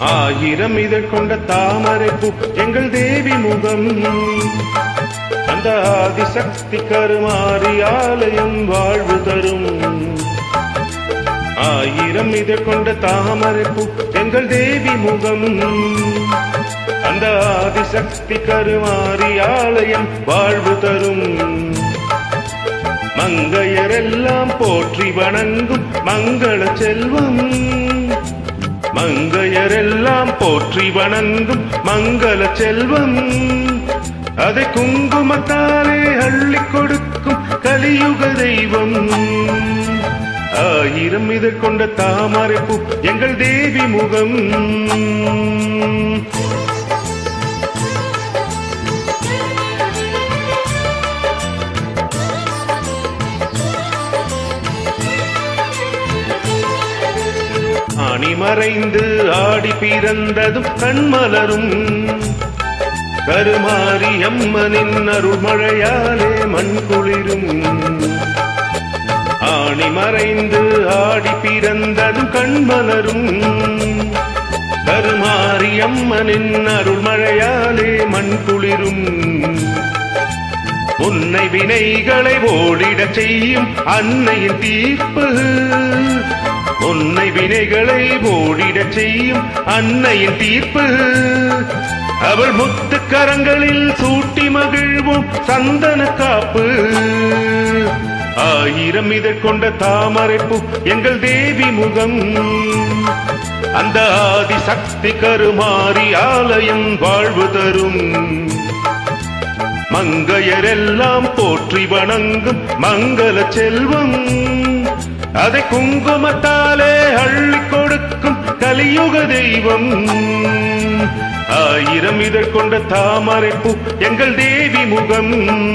ஆயிரம் இதழ் கொண்ட தாமரை பூ எங்கள் தேவி முகம் அந்த ஆதிசக்தி கருமாறி ஆலயம் வாழ்வு தரும் ஆயிரம் இதழ் கொண்ட தாமரை பூ எங்கள் தேவி முகம் அந்த ஆதிசக்தி கருமாறி ஆலயம் வாழ்வு தரும் மங்கையரெல்லாம் போற்றி வணங்கும் மங்கள செல்வம் மங்கையரெல்லாம் போற்றி வணங்கும் மங்கள செல்வம் அதை குங்குமத்தாலே அள்ளி கொடுக்கும் கலியுக தெய்வம் ஆயிரம் இதழ் கொண்ட தாமரை பூ எங்கள் தேவி முகம் அணிமறைந்து ஆடி பிறந்ததும் கண்மலரும் கருமாரி அம்மனின் அருள்மழையாலே மண் குளிரும் ஆணி மறைந்து ஆடி பிறந்ததும் கண்மலரும் கருமாரி அம்மனின் அருள்மழையாலே மண் குளிரும் உன்னை வினைகளை ஓடிடச் செய்யும் அன்னையின் தீர்ப்பு உன்னை வினைகளை ஓடிடச் செய்யும் அன்னையின் தீர்ப்பு அவள் முத்து கரங்களில் சூட்டி மகிழ்வும் சந்தன காப்பு ஆயிரம் இதழ் கொண்ட தாமரைப்பு எங்கள் தேவி முகம் அந்த ஆதி சக்தி கருமாறி ஆலயம் வாழ்வு தரும் மங்கையரெல்லாம் போற்றி வணங்கும் மங்கள செல்வம் அதை குங்குமத்தாலே அள்ளி கொடுக்கும் கலியுக தெய்வம் ஆயிரம் இதழ் கொண்ட தாமரைப்பு எங்கள் தேவி முகம்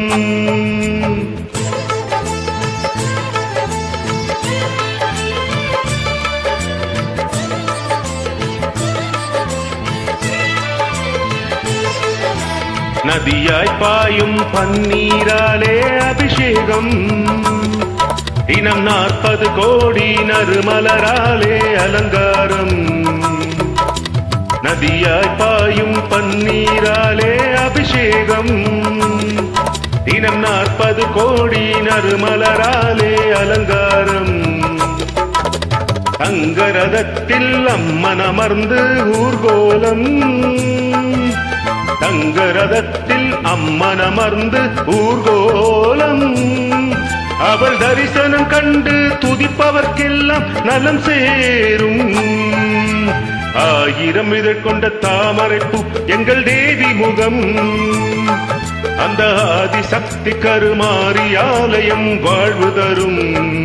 நதியாய் பாயும் பன்னீராலே அபிஷேகம் தினம் நாற்பது கோடி நறுமலராலே அலங்காரம் நதியாய் பாயும் பன்னீராலே அபிஷேகம் தினம் நாற்பது கோடி நறுமலராலே அலங்காரம் தங்கரதத்தில் அம்மன் அமர்ந்து ஊர்கோலம் தங்கரதத்தில் அம்மன் அமர்ந்து ஊர்கோலம் அவள் தரிசனம் கண்டு துதிப்பவர்க்கெல்லாம் நலம் சேரும் ஆயிரம் இதழ் கொண்ட தாமரைப்பு எங்கள் தேவி முகம் அந்த ஆதி சக்தி கருமாறி ஆலயம் வாழ்வு தரும்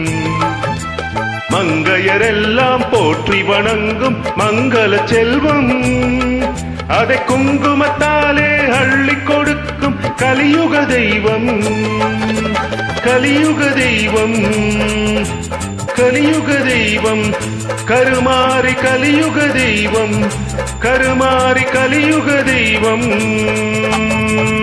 மங்கையரெல்லாம் போற்றி வணங்கும் மங்கள செல்வம் அதை குங்குமத்தாலே அள்ளி கொடுக்கும் கலியுக தெய்வம் கலியுக தெய்வம் கலியுக தெய்வம் கருமாறி கலியுக தெய்வம் கருமாறி கலியுக தெய்வம்